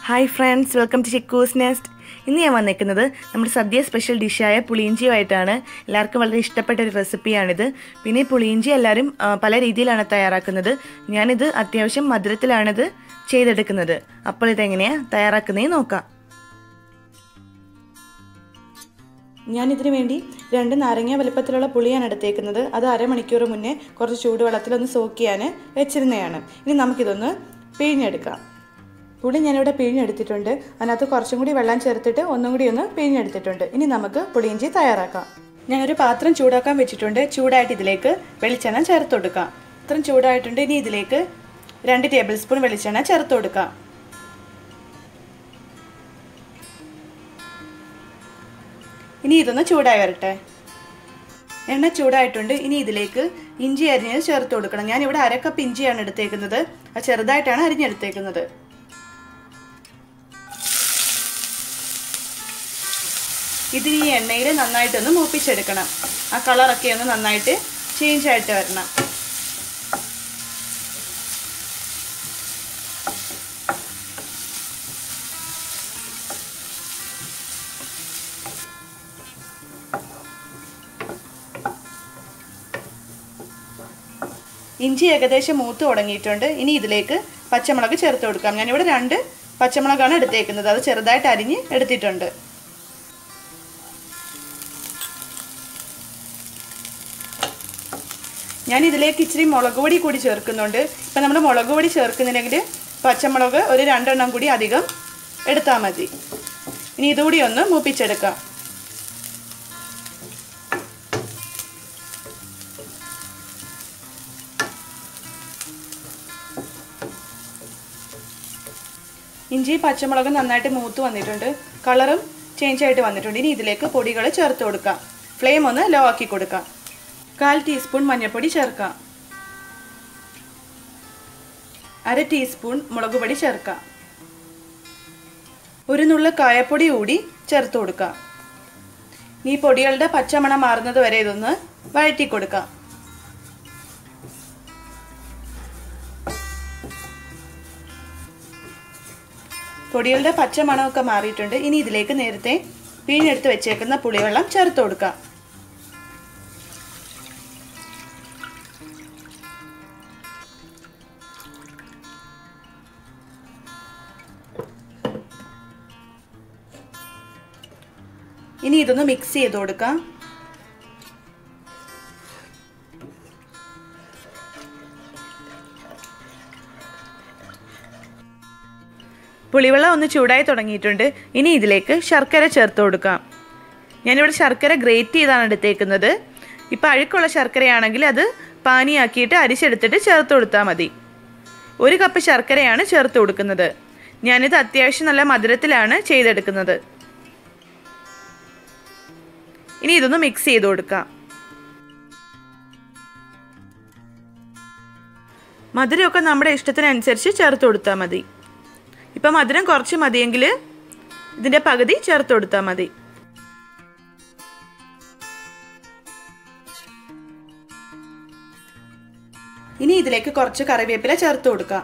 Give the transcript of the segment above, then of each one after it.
hi friends welcome to ചിക്കൂസ് nest ഇന്ന് ഞാൻ വന്നിരിക്കുന്നത് നമ്മുടെ സദ്യ സ്പെഷ്യൽ ഡിഷായ പുളിയിഞ്ചിയുമായിട്ടാണ് എല്ലാവർക്കും വളരെ ഇഷ്ടപ്പെട്ട ഒരു റെസിപ്പിയാണിത് പിന്നെ ഈ പുളിയിഞ്ചി എല്ലാവരും ആ, പല രീതിയിലാണ് തയ്യാറാക്കുന്നത് ഞാനിത് അത്യാവശ്യം മധുരത്തിലാണിത് ചെയ്തെടുക്കുന്നത് അപ്പോൾ ഇതെങ്ങനെയാണ് തയ്യാറാക്കുന്നതെന്ന് നോക്കാം ഞാനിതിനു വേണ്ടി രണ്ട് നാരങ്ങ വലുപ്പത്തിലുള്ള പുളിയാണ് എടുത്തേക്കുന്നത് അത് അരമണിക്കൂർ മുന്നേ കുറച്ച് ചൂടുവെള്ളത്തിലൊന്ന് സോക്ക് ചെയ്യാൻ വെച്ചിരുന്നതാണ് ഇനി നമുക്കിതൊന്ന് പിഴിഞ്ഞെടുക്കാം പുളി ഞാനിവിടെ പിഴിഞ്ഞെടുത്തിട്ടുണ്ട് അതിനകത്ത് കുറച്ചും കൂടി വെള്ളം ചേർത്തിട്ട് ഒന്നും കൂടി ഒന്ന് പിഴിഞ്ഞെടുത്തിട്ടുണ്ട് ഇനി നമുക്ക് പുളിയിഞ്ചി തയ്യാറാക്കാം ഞാനൊരു പാത്രം ചൂടാക്കാൻ വെച്ചിട്ടുണ്ട് ചൂടായിട്ട് ഇതിലേക്ക് വെളിച്ചെണ്ണ ചേർത്ത് കൊടുക്കാം പാത്രം ചൂടായിട്ടുണ്ട് ഇനി ഇതിലേക്ക് രണ്ട് ടേബിൾ സ്പൂൺ വെളിച്ചെണ്ണ ചേർത്ത് കൊടുക്കാം ഇനി ഇതൊന്ന് ചൂടായി വരട്ടെ എണ്ണ ചൂടായിട്ടുണ്ട് ഇനി ഇതിലേക്ക് ഇഞ്ചി അരിഞ്ഞത് ചേർത്ത് കൊടുക്കണം ഞാൻ ഇവിടെ അരക്കപ്പ് ഇഞ്ചിയാണ് എടുത്തേക്കുന്നത് അത് ചെറുതായിട്ടാണ് അരിഞ്ഞെടുത്തേക്കുന്നത് ഇതിന് ഈ എണ്ണയിൽ നന്നായിട്ടൊന്ന് മൂപ്പിച്ചെടുക്കണം ആ കളറൊക്കെ ഒന്ന് നന്നായിട്ട് ചേഞ്ച് ആയിട്ട് വരണം ഇഞ്ചി ഏകദേശം മൂത്ത് തുടങ്ങിയിട്ടുണ്ട് ഇനി ഇതിലേക്ക് പച്ചമുളക് ചേർത്ത് കൊടുക്കാം ഞാനിവിടെ രണ്ട് പച്ചമുളകാണ് എടുത്തേക്കുന്നത് അത് ചെറുതായിട്ട് അരിഞ്ഞ് എടുത്തിട്ടുണ്ട് ഞാൻ ഇതിലേക്ക് ഇച്ചിരി മുളക് പൊടി കൂടി ചേർക്കുന്നുണ്ട് ഇപ്പം നമ്മൾ മുളക് പൊടി ചേർക്കുന്നില്ലെങ്കിൽ പച്ചമുളക് ഒരു രണ്ടെണ്ണം കൂടി അധികം എടുത്താൽ മതി ഇനി ഇതുകൂടി ഒന്ന് മൂപ്പിച്ചെടുക്കാം ഇഞ്ചി പച്ചമുളകും നന്നായിട്ട് മൂത്ത് വന്നിട്ടുണ്ട് കളറും ചേഞ്ച് ആയിട്ട് വന്നിട്ടുണ്ട് ഇനി ഇതിലേക്ക് പൊടികൾ ചേർത്ത് കൊടുക്കാം ഫ്ലെയിം ഒന്ന് ലോ ആക്കി കൊടുക്കാം കാൽ ടീസ്പൂൺ മഞ്ഞൾപ്പൊടി ചേർക്കാം അര ടീസ്പൂൺ മുളക് പൊടി ചേർക്കാം ഒരു നുള്ള കായപ്പൊടി കൂടി ചേർത്ത് കൊടുക്കാം ഈ പൊടികളുടെ പച്ചമണം മാറുന്നത് വരെ ഇതൊന്ന് വഴറ്റി കൊടുക്കാം പൊടികളുടെ പച്ച മണമൊക്കെ മാറിയിട്ടുണ്ട് ഇനി ഇതിലേക്ക് നേരത്തെ പിഴിഞ്ഞെടുത്ത് വെച്ചേക്കുന്ന പുളിവെള്ളം ചേർത്ത് കൊടുക്കാം ഇനി ഇതൊന്ന് മിക്സ് ചെയ്ത് കൊടുക്കാം പുളിവെള്ളം ഒന്ന് ചൂടായി തുടങ്ങിയിട്ടുണ്ട് ഇനി ഇതിലേക്ക് ശർക്കര ചേർത്ത് കൊടുക്കാം ഞാനിവിടെ ശർക്കര ഗ്രേറ്റ് ചെയ്താണ് എടുത്തേക്കുന്നത് ഇപ്പം അഴുക്കുള്ള ശർക്കരയാണെങ്കിൽ അത് പാനിയാക്കിയിട്ട് അരിച്ചെടുത്തിട്ട് ചേർത്ത് കൊടുത്താൽ മതി ഒരു കപ്പ് ശർക്കരയാണ് ചേർത്ത് കൊടുക്കുന്നത് ഞാനിത് അത്യാവശ്യം നല്ല മധുരത്തിലാണ് ചെയ്തെടുക്കുന്നത് ഇനി ഇതൊന്ന് മിക്സ് ചെയ്ത് കൊടുക്കാം മധുരമൊക്കെ നമ്മുടെ ഇഷ്ടത്തിനനുസരിച്ച് ചേർത്ത് കൊടുത്താൽ മതി ഇപ്പം മധുരം കുറച്ച് മതിയെങ്കിൽ ഇതിൻ്റെ പകുതി ചേർത്ത് കൊടുത്താൽ മതി ഇനി ഇതിലേക്ക് കുറച്ച് കറിവേപ്പില ചേർത്ത് കൊടുക്കാം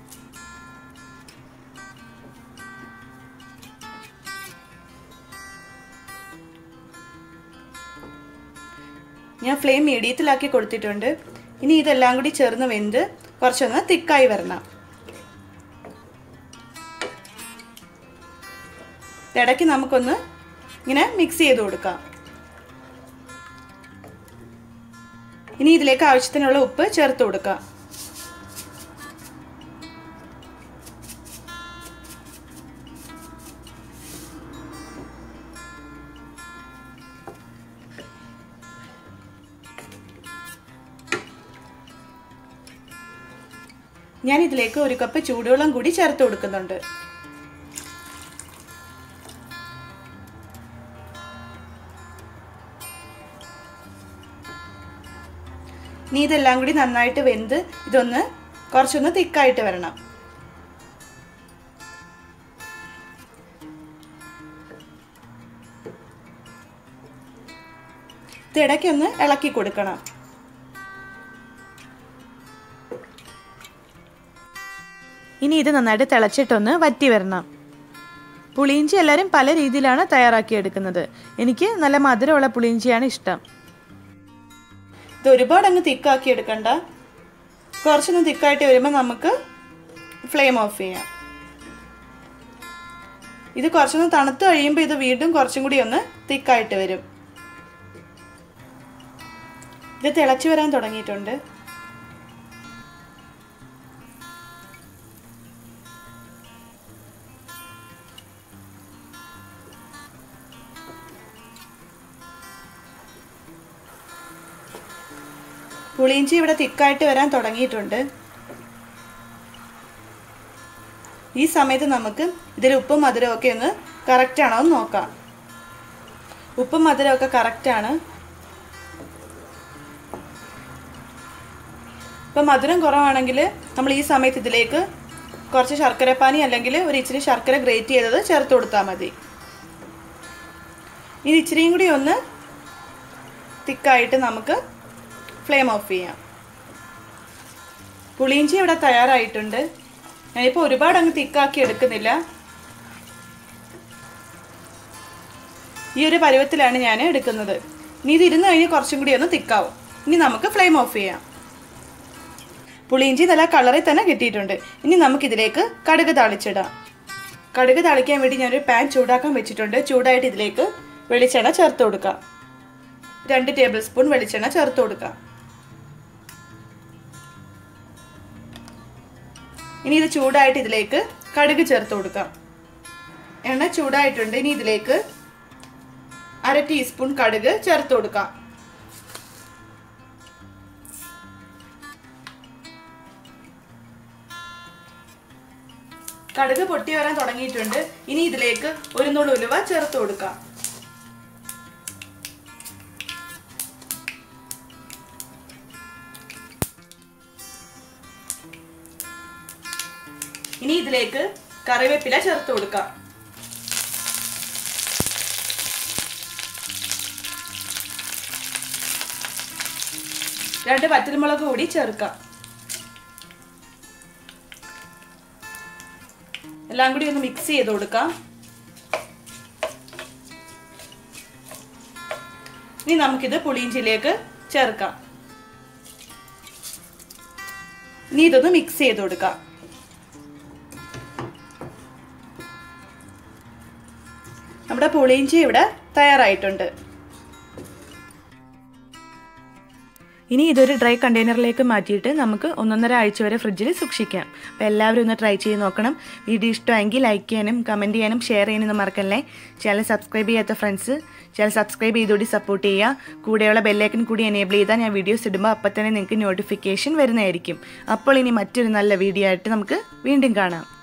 ഞാൻ ഫ്ലെയിം മീഡിയത്തിലാക്കി കൊടുത്തിട്ടുണ്ട് ഇനി ഇതെല്ലാം കൂടി ചേർന്ന് വെന്ത് കുറച്ചൊന്ന് തിക്കായി വരണം ഇടയ്ക്ക് നമുക്കൊന്ന് ഇങ്ങനെ മിക്സ് ചെയ്ത് കൊടുക്കാം ഇനി ഇതിലേക്ക് ആവശ്യത്തിനുള്ള ഉപ്പ് ചേർത്ത് കൊടുക്കാം ഞാൻ ഇതിലേക്ക് ഒരു കപ്പ് ചൂടുവെള്ളം കൂടി ചേർത്ത് കൊടുക്കുന്നുണ്ട് ഇനി ഇതെല്ലാം കൂടി നന്നായിട്ട് വെന്ത് ഇതൊന്ന് കുറച്ചൊന്ന് തിക്കായിട്ട് വരണം ഇത് ഇടയ്ക്കൊന്ന് ഇളക്കി കൊടുക്കണം ഇനി ഇത് നന്നായിട്ട് തിളച്ചിട്ടൊന്ന് വറ്റി വരണം പുളിയിഞ്ചി എല്ലാവരും പല രീതിയിലാണ് തയ്യാറാക്കിയെടുക്കുന്നത് എനിക്ക് നല്ല മധുരമുള്ള പുളിയിഞ്ചിയാണ് ഇഷ്ടം ഇത് ഒരുപാട് അങ്ങ് തിക്കാക്കി എടുക്കണ്ട കുറച്ചൊന്ന് തിക്കായിട്ട് വരുമ്പോൾ നമുക്ക് ഫ്ലെയിം ഓഫ് ചെയ്യാം ഇത് കുറച്ചൊന്ന് തണുത്ത് കഴിയുമ്പോൾ ഇത് വീണ്ടും കുറച്ചും കൂടി ഒന്ന് തിക്കായിട്ട് വരും ഇത് തിളച്ചു വരാൻ തുടങ്ങിയിട്ടുണ്ട് പുളിയിഞ്ചി ഇവിടെ തിക്കായിട്ട് വരാൻ തുടങ്ങിയിട്ടുണ്ട് ഈ സമയത്ത് നമുക്ക് ഇതിൽ ഉപ്പും മധുരവും ഒക്കെ ഒന്ന് കറക്റ്റ് ആണോ എന്ന് നോക്കാം ഉപ്പും മധുരവും ഒക്കെ കറക്റ്റാണ് ഇപ്പം മധുരം കുറവാണെങ്കിൽ നമ്മൾ ഈ സമയത്ത് ഇതിലേക്ക് കുറച്ച് ശർക്കരപ്പാനി അല്ലെങ്കിൽ ഒരു ഇച്ചിരി ശർക്കര ഗ്രേറ്റ് ചെയ്തത് ചേർത്ത് കൊടുത്താൽ മതി ഇത് ഇച്ചിരിയും കൂടി ഒന്ന് തിക്കായിട്ട് നമുക്ക് ഫ്ലെയിം ഓഫ് ചെയ്യാം പുളിയിഞ്ചി ഇവിടെ തയ്യാറായിട്ടുണ്ട് ഞാനിപ്പോൾ ഒരുപാട് അങ്ങ് തിക്കാക്കി എടുക്കുന്നില്ല ഈ ഒരു പരുവത്തിലാണ് ഞാൻ എടുക്കുന്നത് ഇനി ഇത് ഇരുന്ന് കഴിഞ്ഞ് കുറച്ചും കൂടി ഒന്ന് തിക്കാവും ഇനി നമുക്ക് ഫ്ലെയിം ഓഫ് ചെയ്യാം പുളിയിഞ്ചി നല്ല കളറിൽ തന്നെ കിട്ടിയിട്ടുണ്ട് ഇനി നമുക്കിതിലേക്ക് കടുക് താളിച്ചിടാം കടുക് താളിക്കാൻ വേണ്ടി ഞാനൊരു പാൻ ചൂടാക്കാൻ വെച്ചിട്ടുണ്ട് ചൂടായിട്ട് ഇതിലേക്ക് വെളിച്ചെണ്ണ ചേർത്ത് കൊടുക്കാം രണ്ട് ടേബിൾ സ്പൂൺ വെളിച്ചെണ്ണ ചേർത്ത് കൊടുക്കാം ഇനി ഇത് ചൂടായിട്ട് ഇതിലേക്ക് കടുക് ചേർത്ത് കൊടുക്കാം എണ്ണ ചൂടായിട്ടുണ്ട് ഇനി ഇതിലേക്ക് അര ടീസ്പൂൺ കടുക് ചേർത്ത് കൊടുക്കാം കടുക് പൊട്ടി വരാൻ തുടങ്ങിയിട്ടുണ്ട് ഇനി ഇതിലേക്ക് ഒരു നുള്ളു ഉലുവ ചേർത്ത് കൊടുക്കാം ഇനി ഇതിലേക്ക് കറിവേപ്പില ചേർത്ത് കൊടുക്കാം രണ്ട് പച്ചമുളക് കൂടി ചേർക്കാം എല്ലാം കൂടി ഒന്ന് മിക്സ് ചെയ്ത് കൊടുക്കാം ഇനി നമുക്കിത് പുളിയിഞ്ചിലേക്ക് ചേർക്കാം ഇനി ഇതൊന്ന് മിക്സ് ചെയ്ത് കൊടുക്കാം നമ്മുടെ പുളിയിഞ്ചി ഇവിടെ തയ്യാറായിട്ടുണ്ട് ഇനി ഇതൊരു ഡ്രൈ കണ്ടെയ്നറിലേക്ക് മാറ്റിയിട്ട് നമുക്ക് ഒന്നൊന്നര ആഴ്ച വരെ ഫ്രിഡ്ജിൽ സൂക്ഷിക്കാം അപ്പോൾ എല്ലാവരും ഒന്ന് ട്രൈ ചെയ്ത് നോക്കണം വീഡിയോ ഇഷ്ടമെങ്കിൽ ലൈക്ക് ചെയ്യാനും കമൻറ്റ് ചെയ്യാനും ഷെയർ ചെയ്യാനും മറക്കല്ലേ ചാനൽ സബ്സ്ക്രൈബ് ചെയ്യാത്ത ഫ്രണ്ട്സ് ചാനൽ സബ്സ്ക്രൈബ് ചെയ്തുകൂടി സപ്പോർട്ട് ചെയ്യുക കൂടെയുള്ള ബെല്ലൈക്കൻ കൂടി എനേബിൾ ചെയ്താൽ ഞാൻ വീഡിയോസ് ഇടുമ്പോൾ അപ്പോൾ തന്നെ നിങ്ങൾക്ക് നോട്ടിഫിക്കേഷൻ വരുന്നതായിരിക്കും അപ്പോൾ ഇനി മറ്റൊരു നല്ല വീഡിയോ ആയിട്ട് നമുക്ക് വീണ്ടും കാണാം